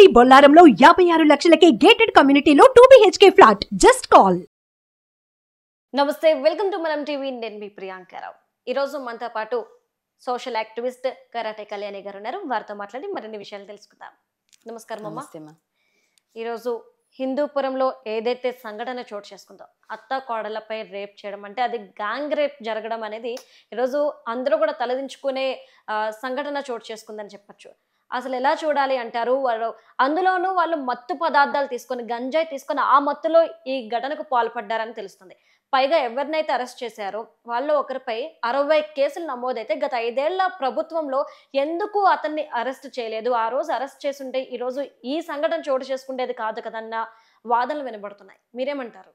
మీ బొల్లారంలో యాభై ఆరు లక్షలకే గేటెడ్ కమ్యూనిటీలో two BHK flat just call నమస్తే వెల్కమ్ టు మనం టీవీ నేను మీ ప్రియాంకారావు ఈరోజు మనతో పాటు సోషల్ యాక్టివిస్ట్ కరాటే కళ్యాణి గారు ఉన్నారు వారితో మాట్లాడి మరిన్ని విషయాలు తెలుసుకుందాం నమస్కారం అమ్మ నమస్తే అమ్మా. ఈరోజు హిందూపురంలో ఏదైతే సంఘటన చోటు చేసుకుందో అత్త కోడలపై రేప్ చేయడం అంటే అది గ్యాంగ్ రేప్ జరగడం అనేది ఈరోజు అందరూ కూడా తలదించుకునే ఆ, సంఘటన చోటు చేసుకుందని చెప్పొచ్చు అసలు ఎలా చూడాలి అంటారు వాళ్ళు అందులోనూ వాళ్ళు మత్తు పదార్థాలు తీసుకొని గంజాయి తీసుకొని ఆ మత్తులో ఈ ఘటనకు పాల్పడ్డారని తెలుస్తుంది పైగా ఎవరినైతే అరెస్ట్ చేశారో వాళ్ళు ఒకరిపై అరవై కేసులు నమోదైతే గత ఐదేళ్ల ప్రభుత్వంలో ఎందుకు అతన్ని అరెస్ట్ చేయలేదు ఆ రోజు అరెస్ట్ చేసుంటే ఈ రోజు ఈ సంఘటన చోటు చేసుకుండేది కాదు కదన్న వాదనలు వినబడుతున్నాయి మీరేమంటారు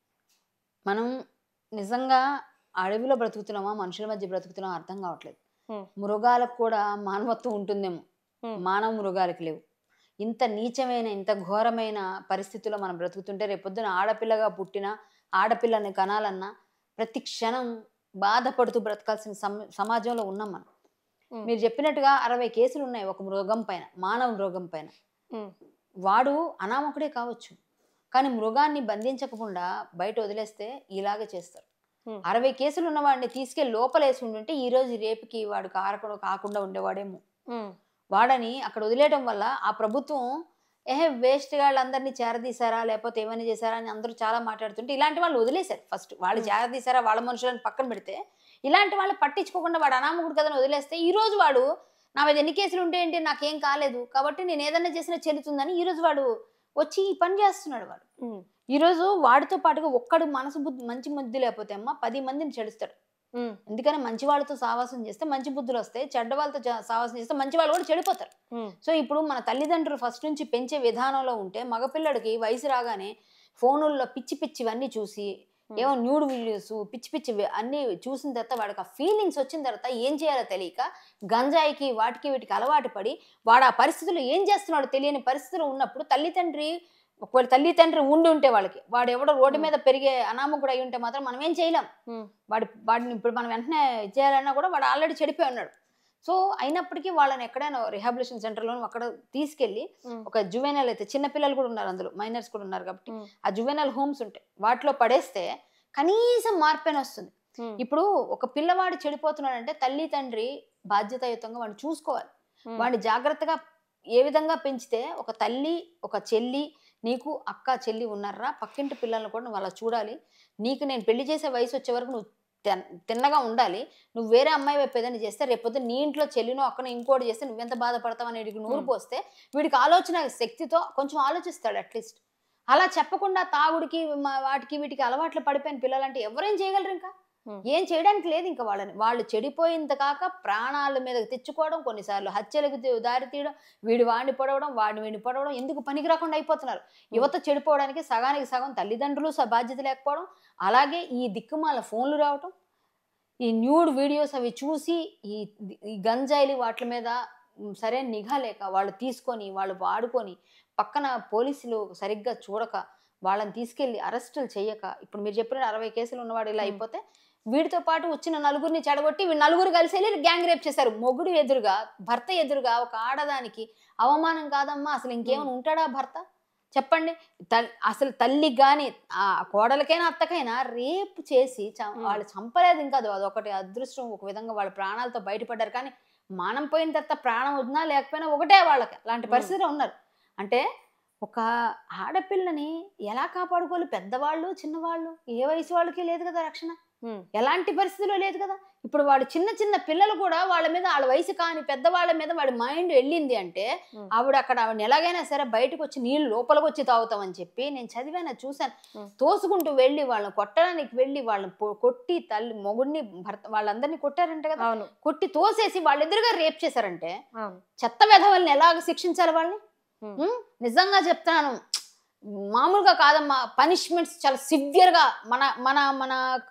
మనం నిజంగా అడవిలో బ్రతుకుతున్నామా మనుషుల మధ్య బ్రతుకుతున్నామా అర్థం కావట్లేదు Hmm. మృగాలకు కూడా మానవత్వం ఉంటుందేమో Hmm. మానవ మృగాలకు లేవు ఇంత నీచమైన ఇంత ఘోరమైన పరిస్థితుల్లో మనం బ్రతుకుతుంటే రేపొద్దున ఆడపిల్లగా పుట్టిన ఆడపిల్లని కనాలన్నా ప్రతి క్షణం బాధపడుతూ బ్రతకాల్సిన సమ- సమాజంలో ఉన్నాం మనం Hmm. మీరు చెప్పినట్టుగా అరవై కేసులు ఉన్నాయి ఒక మృగం పైన మానవ మృగం పైన Hmm. వాడు అనామకుడే కావచ్చు కానీ మృగాన్ని బంధించకుండా బయట వదిలేస్తే ఇలాగే చేస్తారు Hmm. అరవై కేసులు ఉన్న వాడిని తీసుకెళ్లి లోపలేసి ఉండుంటే ఈ రోజు రేపుకి వాడు కారకుండా కాకుండా ఉండేవాడేమో ఉమ్, వాడని అక్కడ వదిలేయడం వల్ల ఆ ప్రభుత్వం ఏహే వేస్ట్ వాళ్ళందరినీ చేరదీశారా లేకపోతే ఏమైనా చేశారా అని అందరూ చాలా మాట్లాడుతుంటే ఇలాంటి వాళ్ళు వదిలేశారు ఫస్ట్ వాళ్ళు Hmm. చేరదీశారా వాళ్ళ మనుషులను పక్కన పెడితే ఇలాంటి వాళ్ళు పట్టించుకోకుండా వాడు అనామకుడు కదని వదిలేస్తే ఈ రోజు వాడు నా మీద ఎన్ని కేసులు ఉంటే ఏంటి నాకేం కాలేదు కాబట్టి నేను ఏదైనా చేసినా చెల్లుతుందని ఈ రోజు వాడు వచ్చి ఈ పని చేస్తున్నాడు వాడు ఉమ్, ఈ రోజు వాడితో పాటుగా ఒక్కడు మనసు బుద్ధి మంచి బుద్ధి లేకపోతే అమ్మ పది మందిని చెడుస్తాడు ఉమ్, ఎందుకని మంచి వాళ్ళతో సావాసం చేస్తే మంచి బుద్ధులు వస్తాయి చెడ్డ వాళ్ళతో జా- సావాసం చేస్తే మంచి వాళ్ళు కూడా చెడిపోతారు ఉమ్, సో ఇప్పుడు మన తల్లిదండ్రులు ఫస్ట్ నుంచి పెంచే విధానంలో ఉంటే మగపిల్లడికి వయసు రాగానే ఫోనుల్లో పిచ్చి పిచ్చివన్నీ చూసి Hmm. ఏమో న్యూడ్ వీడియోస్ పిచ్చి పిచ్చి వి- అన్నీ చూసిన తర్వాత వాడికి ఆ ఫీలింగ్స్ వచ్చిన తర్వాత ఏం చేయాలో తెలియక గంజాయికి వాటికి వీటికి అలవాటు పడి వాడు ఆ పరిస్థితుల్లో ఏం చేస్తున్నాడో తెలియని పరిస్థితులు ఉన్నప్పుడు తల్లి తండ్రి ఒకవేళ తల్లి తండ్రి ఉండి ఉంటే వాళ్ళకి వాడు ఎవడో రోడ్డు మీద పెరిగే అనామకుడు అయి ఉంటే మాత్రం మనం ఏం చేయలేం ఉమ్, వాడి వాడిని ఇప్పుడు మనం వెంటనే చేయాలన్నా కూడా వాడు ఆల్రెడీ చెడిపోయి ఉన్నాడు సో అయినప్పటికీ వాళ్ళని ఎక్కడైనా రిహాబిలిటేషన్ సెంటర్లో అక్కడ తీసుకెళ్ళి ఉమ్, ఒక జువెనల్ అయితే చిన్న పిల్లలు కూడా ఉన్నారు అందులో మైనర్స్ కూడా ఉన్నారు కాబట్టి ఉమ్, ఆ జువెనల్ హోమ్స్ ఉంటాయి వాటిలో పడేస్తే కనీసం మార్పైన వస్తుంది ఉమ్, ఇప్పుడు ఒక పిల్లవాడు చెడిపోతున్నాడంటే తల్లి తండ్రి బాధ్యతాయుతంగా వాడిని చూసుకోవాలి ఉమ్, వాడిని జాగ్రత్తగా ఏ విధంగా పెంచితే ఒక తల్లి ఒక చెల్లి నీకు అక్క చెల్లి ఉన్నారా పక్కింటి పిల్లల్ని కూడా నువ్వు అలా చూడాలి నీకు నేను పెళ్లి చేసే వయసు వచ్చే వరకు నువ్వు తిన్- తిన్నగా ఉండాలి నువ్వు వేరే అమ్మాయి వైపు ఏదైనా చేస్తే రేపొద్దు నీ ఇంట్లో చెల్లినో అక్కనో ఇంకోటి చేస్తే నువ్వెంత బాధపడతావు అని వీడికి నూరు Hmm. పోస్తే వీడికి ఆలోచన శక్తితో కొంచెం ఆలోచిస్తాడు అట్లీస్ట్ అలా చెప్పకుండా తాగుడికి మా- వాటికి వీటికి అలవాట్లు పడిపోయిన పిల్లలంటే ఎవరేం చేయగలరు ఇంకా Hmm. ఏం చేయడానికి లేదు ఇంకా వాళ్ళని వాళ్ళు చెడిపోయింత కాక ప్రాణాల మీద తెచ్చుకోవడం కొన్నిసార్లు హత్యలకు తి- దారి తీయడం వీడి వాడిని పొడవడం వాడిని వీడిని పొడవడం ఎందుకు పనికి రాకుండా అయిపోతున్నారు యువత చెడిపోవడానికి సగానికి సగం తల్లిదండ్రులు స- బాధ్యత లేకపోవడం అలాగే ఈ దిక్కుమాల ఫోన్లు రావటం ఈ న్యూడ్ వీడియోస్ అవి చూసి ఈ ఈ గంజాయిలు వాటి మీద మ్, సరైన నిఘా లేక వాళ్ళు తీసుకొని వాళ్ళు వాడుకొని పక్కన పోలీసులు సరిగ్గా చూడక వాళ్ళని తీసుకెళ్లి అరెస్టులు చేయక ఇప్పుడు మీరు చెప్పిన అరవై కేసులు ఉన్నవాడు ఇలా Hmm. అయిపోతే వీడితో పాటు వచ్చిన నలుగురిని చెడగొట్టి వీళ్ళు నలుగురు కలిసి వెళ్ళి గ్యాంగ్ రేప్ చేశారు మొగుడు ఎదురుగా భర్త ఎదురుగా ఒక ఆడదానికి అవమానం కాదమ్మా అసలు ఇంకేమైనా ఉంటాడా భర్త చెప్పండి తల్- అసలు తల్లికి కానీ ఆ కోడలకైనా అత్తకైనా రేపు చేసి చ- Hmm. వాళ్ళు చంపలేదు ఇంకా అది అదొకటి అదృష్టం ఒక విధంగా వాళ్ళ ప్రాణాలతో బయటపడ్డారు కానీ మానం పోయిన తర్వాత ప్రాణం వదినా లేకపోయినా ఒకటే వాళ్ళకి అలాంటి Hmm. పరిస్థితిలో ఉన్నారు అంటే ఒక ఆడపిల్లని ఎలా కాపాడుకోవాలి పెద్దవాళ్ళు చిన్నవాళ్ళు ఏ వయసు వాళ్ళకి లేదు కదా రక్షణ ఉమ్, ఎలాంటి పరిస్థితిలో లేదు కదా ఇప్పుడు వాడు చిన్న చిన్న పిల్లలు కూడా వాళ్ళ మీద వాళ్ళ వయసు కాని పెద్దవాళ్ళ మీద వాడి మైండ్ వెళ్ళింది అంటే Hmm. ఆవిడ అక్కడ ఆవిడ ఎలాగైనా సరే బయటకు వచ్చి నీళ్ళు లోపలికి వచ్చి తాగుతామని చెప్పి నేను చదివాను చూశాను Hmm. తోసుకుంటూ వెళ్ళి వాళ్ళని కొట్టడానికి వెళ్ళి వాళ్ళని పొ- కొట్టి తల్లి మొగుడిని భర్త వాళ్ళందరినీ కొట్టారంట కదా అవును కొట్టి తోసేసి వాళ్ళిద్దరుగా రేప్ చేశారంటే అవును చెత్త వెధవల్ని ఎలాగ శిక్షించాలి వాళ్ళని Hmm. ఉమ్, నిజంగా చెప్తున్నాను మామూలుగా కాదమ్మా పనిష్మెంట్స్ చాలా సివియర్ గా మన మన మన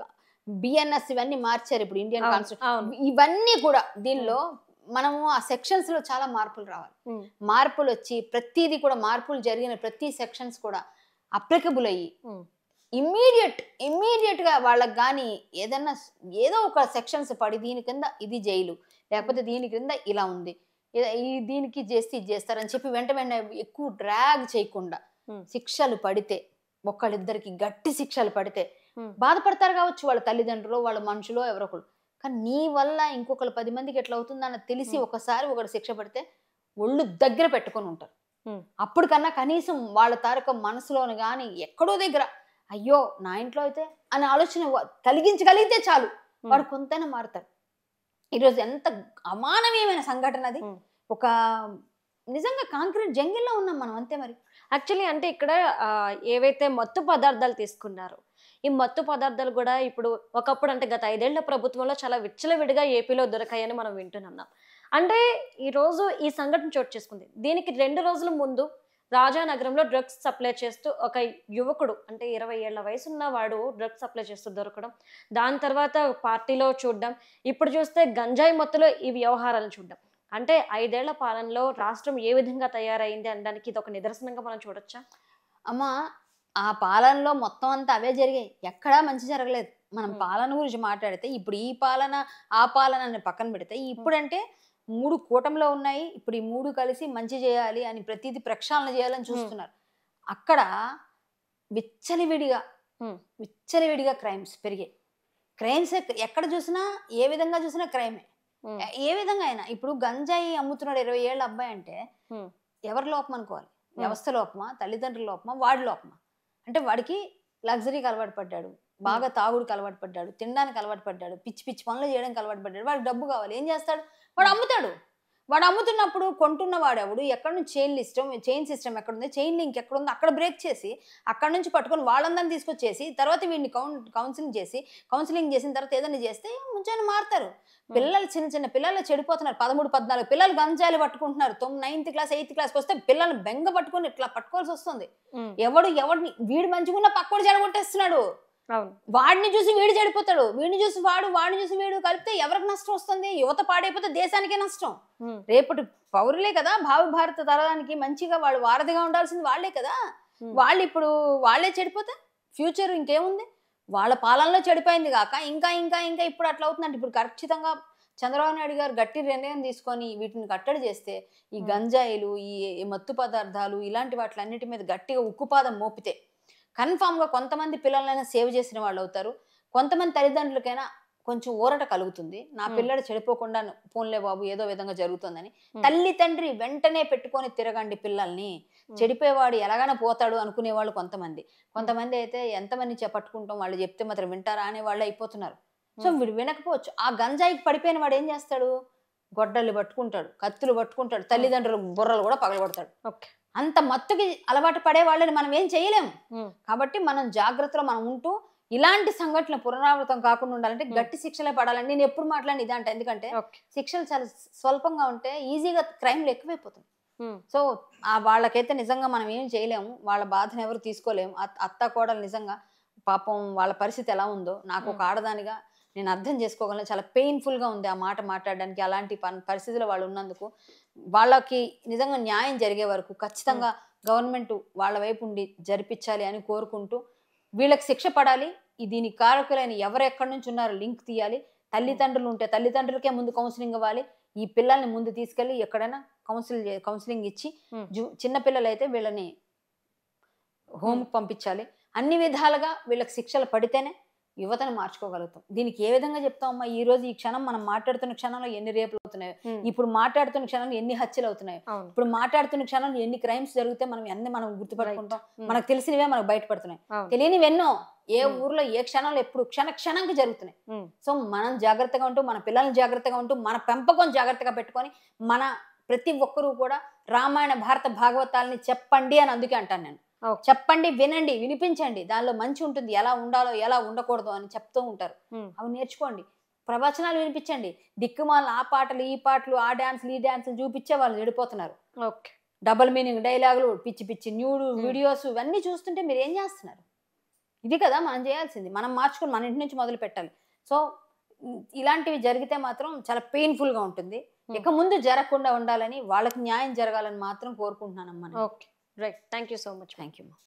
బిఎన్ఎస్ ఇవన్నీ మార్చారు ఇప్పుడు ఇండియన్ అవును, కాన్స్టిట్యూషన్ అవును ఇవన్నీ కూడా దీనిలో మనము ఆ సెక్షన్స్ లో చాలా మార్పులు రావాలి ఉమ్, మార్పులు వచ్చి ప్రతిదీ కూడా మార్పులు జరిగిన ప్రతి సెక్షన్స్ కూడా అప్లికబుల్ అయ్యి ఉమ్, ఇమ్మీడియట్ ఇమ్మీడియట్ గా వాళ్ళకి కానీ ఏదన్నా స్- ఏదో ఒక సెక్షన్స్ పడి దీని కింద ఇది జైలు లేకపోతే దీని కింద ఇలా ఉంది ఏ- ఈ దీనికి చేస్తే ఇది చేస్తారని చెప్పి వెంట వెంటనే ఎక్కువ డ్రాగ్ చేయకుండా Hmm. శిక్షలు పడితే ఒక్కళ్ళిద్దరికి గట్టి శిక్షలు పడితే Hmm. బాధపడతారు కావచ్చు వాళ్ళ తల్లిదండ్రులు వాళ్ళ మనుషులు ఎవరో ఒకరు కానీ నీ వల్ల ఇంకొకరు పది మందికి ఎట్లా అవుతుందని తెలిసి Hmm. ఒకసారి ఒకటి శిక్ష పడితే ఒళ్ళు దగ్గర పెట్టుకొని ఉంటారు Hmm. అప్పుడు కన్నా కనీసం వాళ్ళ తారక మనసులోని కానీ ఎక్కడో దగ్గర అయ్యో నా ఇంట్లో అయితే అనే ఆలోచన వ- కలిగించగలిగితే చాలు Hmm. వాడు కొంతైనా మారుతాడు ఈరోజు ఎంత అమానవీయమైన సంఘటన అది Hmm. ఒక నిజంగా కాంక్రీట్ జంగిల్లో ఉన్నాం మనం అంతే మరి యాక్చువల్లీ అంటే ఇక్కడ ఆ, ఏవైతే మత్తు పదార్థాలు తీసుకున్నారో ఈ మత్తు పదార్థాలు కూడా ఇప్పుడు ఒకప్పుడు అంటే గత ఐదేళ్ల ప్రభుత్వంలో చాలా విచ్చలవిడిగా ఏపీలో దొరకాయని మనం వింటున్నాం అంటే ఈ రోజు ఈ సంఘటన చోటు చేసుకుంది దీనికి రెండు రోజుల ముందు రాజానగరంలో డ్రగ్స్ సప్లై చేస్తూ ఒక యువకుడు అంటే ఇరవై ఏళ్ల వయసున్న వాడు డ్రగ్స్ సప్లై చేస్తూ దొరకడం దాని తర్వాత పార్టీలో చూడడం ఇప్పుడు చూస్తే గంజాయి మత్తులో ఈ వ్యవహారాలను చూడడం అంటే ఐదేళ్ల పాలనలో రాష్ట్రం ఏ విధంగా తయారైంది అనడానికి ఇది ఒక నిదర్శనంగా మనం చూడొచ్చా అమ్మా ఆ పాలనలో మొత్తం అంతా అవే జరిగాయి ఎక్కడా మంచి జరగలేదు మనం Hmm. పాలన గురించి మాట్లాడితే ఇప్పుడు ఈ పాలన ఆ పాలన అని పక్కన పెడితే ఇప్పుడంటే మూడు కూటమిలో ఉన్నాయి ఇప్పుడు ఈ మూడు కలిసి మంచి చేయాలి అని ప్రతిదీ ప్రక్షాళన చేయాలని చూస్తున్నారు అక్కడ విచ్చలివిడిగా Hmm. విచ్చలివిడిగా క్రైమ్స్ పెరిగాయి క్రైమ్స్ ఎక్కడ చూసినా ఏ విధంగా చూసినా క్రైమే ఉమ్, ఏ- ఏ విధంగా అయినా ఇప్పుడు గంజాయి అమ్ముతున్నాడు ఇరవై ఏళ్ళ అబ్బాయి అంటే ఉమ్, ఎవరి లోపం అనుకోవాలి వ్యవస్థ లోపమా తల్లిదండ్రుల లోపమా వాడి లోపమా అంటే వాడికి లగ్జరీకి అలవాటు పడ్డాడు బాగా తాగుడికి అలవాటు పడ్డాడు తినడానికి అలవాటు పడ్డాడు పిచ్చి పిచ్చి పనులు చేయడానికి అలవాటు పడ్డాడు వాడికి డబ్బు కావాలి ఏం చేస్తాడు వాడు అమ్ముతాడు వాడు అమ్ముతున్నప్పుడు కొంటున్న వాడెవడు ఎక్కడ నుంచి చైన్ సిస్టమ్ చైన్ సిస్టమ్ ఎక్కడ ఉంది చైన్ లింక్ ఎక్కడ ఉంది అక్కడ బ్రేక్ చేసి అక్కడ నుంచి పట్టుకొని వాళ్ళందరిని తీసుకొచ్చేసి తర్వాత వీడిని కౌన్ కౌన్సిలింగ్ చేసి కౌన్సిలింగ్ చేసిన తర్వాత ఏదైనా చేస్తే ముంచని మారుతారు పిల్లలు చిన్న చిన్న పిల్లలు చెడిపోతున్నారు పదమూడు పద్నాలుగు పిల్లలు గంజాలు పట్టుకుంటున్నారు తొమ్మిది నైన్త్ క్లాస్ ఎయిత్ క్లాస్కి వస్తే పిల్లల్ని బెంగ పట్టుకొని ఇట్లా పట్టుకోవాల్సి వస్తుంది ఉమ్, ఎవడు ఎవడిని వీడు మంచిగున్న పక్కోడు చెడగొట్టేస్తున్నాడు అవును వాడిని చూసి వీడు చెడిపోతాడు వీడిని చూసి వాడు వాడిని చూసి వీడు కలిపితే ఎవరికి నష్టం వస్తుంది యువత పాడైపోతే దేశానికే నష్టం ఉమ్, రేపటి పౌరులే కదా భావి భారత తరానికి మంచిగా వాళ్ళు వారధిగా ఉండాల్సింది వాళ్ళే కదా Hmm. వాళ్ళు ఇప్పుడు వాళ్ళే చెడిపోతే ఫ్యూచర్ ఇంకేముంది వాళ్ళ పాలనలో చెడిపోయింది కాక ఇంకా ఇంకా ఇంకా ఇప్పుడు అట్లా అవుతుందంటే ఇప్పుడు ఖచ్చితంగా చంద్రబాబు నాయుడు గారు గట్టి నిర్ణయం తీసుకొని వీటిని కట్టడి చేస్తే ఈ Hmm. గంజాయిలు ఈ మత్తు పదార్థాలు ఇలాంటి వాటిలన్నిటి మీద గట్టిగా ఉక్కుపాదం మోపితే కన్ఫామ్ గా కొంతమంది పిల్లలైనా సేవ్ చేసిన వాళ్ళు అవుతారు కొంతమంది తల్లిదండ్రులకైనా కొంచెం ఊరట కలుగుతుంది నా Hmm. పిల్లడు చెడిపోకుండా పోన్లే బాబు ఏదో విధంగా జరుగుతుందని Hmm. తల్లి తండ్రి వెంటనే పెట్టుకొని తిరగండి పిల్లల్ని చెడిపోయేవాడు ఎలాగైనా పోతాడు అనుకునే వాళ్ళు కొంతమంది కొంతమంది అయితే ఎంతమంది చె- పట్టుకుంటాం వాళ్ళు చెప్తే మాత్రం వింటారా అనే వాళ్ళు అయిపోతున్నారు సో Hmm. వీడు వినకపోవచ్చు ఆ గంజాయికి పడిపోయిన వాడు ఏం చేస్తాడు గొడ్డలు పట్టుకుంటాడు కత్తులు పట్టుకుంటాడు తల్లిదండ్రుల బుర్రలు కూడా పగలగొడతాడు ఓకే అంత మత్తుకి అలవాటు పడే వాళ్ళని మనం ఏం చేయలేము ఉమ్, కాబట్టి మనం జాగ్రత్తలో మనం ఉంటూ ఇలాంటి సంఘటనలు పునరావృతం కాకుండా ఉండాలంటే Hmm. గట్టి శిక్షలే పడాలని నేను ఎప్పుడు మాట్లాడిన ఇదే అంట ఎందుకంటే ఓకే శిక్షలు చాలా స్వల్పంగా ఉంటే ఈజీగా క్రైమ్లు ఎక్కువైపోతుంది ఉమ్, సో ఆ వాళ్ళకైతే నిజంగా మనం ఏం చేయలేము వాళ్ళ బాధను ఎవరు తీసుకోలేము అత్- అత్త కోడలు నిజంగా పాపం వాళ్ళ పరిస్థితి ఎలా ఉందో నాకు ఒక Hmm. ఆడదానిగా నేను అర్థం చేసుకోగలను చాలా పెయిన్ఫుల్ గా ఉంది ఆ మాట మాట్లాడడానికి అలాంటి పన్- పరిస్థితిలో వాళ్ళు ఉన్నందుకు వాళ్ళకి నిజంగా న్యాయం జరిగే వరకు ఖచ్చితంగా గవర్నమెంట్ వాళ్ళ వైపు ఉండి జరిపించాలి అని కోరుకుంటూ వీళ్ళకి శిక్ష పడాలి ఈ దీనికి కారకులైన ఎవరు ఎక్కడి నుంచి ఉన్నారో లింక్ తీయాలి తల్లిదండ్రులు ఉంటే తల్లిదండ్రులకే ముందు కౌన్సిలింగ్ ఇవ్వాలి ఈ పిల్లల్ని ముందు తీసుకెళ్ళి ఎక్కడైనా కౌన్సిల్ కౌన్సిలింగ్ ఇచ్చి Hmm. జు చిన్న పిల్లలైతే వీళ్ళని హోమ్ పంపించాలి అన్ని విధాలుగా వీళ్ళకి శిక్షలు పడితేనే యువతను మార్చుకోగలుగుతాం దీనికి ఏ విధంగా చెప్తామమ్మా ఈ రోజు ఈ క్షణం మనం మాట్లాడుతున్న క్షణంలో ఎన్ని రేపులు అవుతున్నాయో ఉమ్, ఇప్పుడు మాట్లాడుతున్న క్షణంలో ఎన్ని హత్యలు అవుతున్నాయో అవును ఇప్పుడు మాట్లాడుతున్న క్షణంలో ఎన్ని క్రైమ్స్ జరిగితే మనం అన్ని మనం గుర్తుపట్టుకుంటాం ఉమ్, మనకు తెలిసినవే మనకు బయటపడుతున్నాయి అవును తెలియనివి ఎన్నో ఏ Hmm. ఊర్లో ఏ క్షణంలో ఎప్పుడు క్షణ క్షణంకి జరుగుతున్నాయి ఉమ్, సో మనం జాగ్రత్తగా ఉంటూ మన పిల్లల్ని జాగ్రత్తగా ఉంటూ మన పెంపకం జాగ్రత్తగా పెట్టుకొని మన ప్రతి ఒక్కరూ కూడా రామాయణ భారత భాగవతాలని చెప్పండి అని అందుకే అంటాను నేను Okay. చెప్పండి వినండి వినిపించండి దానిలో మంచి ఉంటుంది ఎలా ఉండాలో ఎలా ఉండకూడదు అని చెప్తూ ఉంటారు ఉమ్, అవి నేర్చుకోండి ప్రవచనాలు వినిపించండి దిక్కుమాల ఆ పాటలు ఈ పాటలు ఆ డాన్సులు ఈ డాన్సులు చూపించే వాళ్ళు చెడిపోతున్నారు ఓకే డబల్ మీనింగ్ డైలాగులు పిచ్చి పిచ్చి న్యూడు Hmm. వీడియోస్ ఇవన్నీ చూస్తుంటే మీరు ఏం చేస్తున్నారు ఇది కదా మనం చేయాల్సింది మనం మార్చుకొని మన ఇంటి నుంచి మొదలు పెట్టాలి సో ఉమ్, ఇలాంటివి జరిగితే మాత్రం చాలా painful గా ఉంటుంది Hmm. ఇక ముందు జరగకుండా ఉండాలని వాళ్ళకి న్యాయం జరగాలని మాత్రం కోరుకుంటున్నానమ్మా okay right thank you so much thank you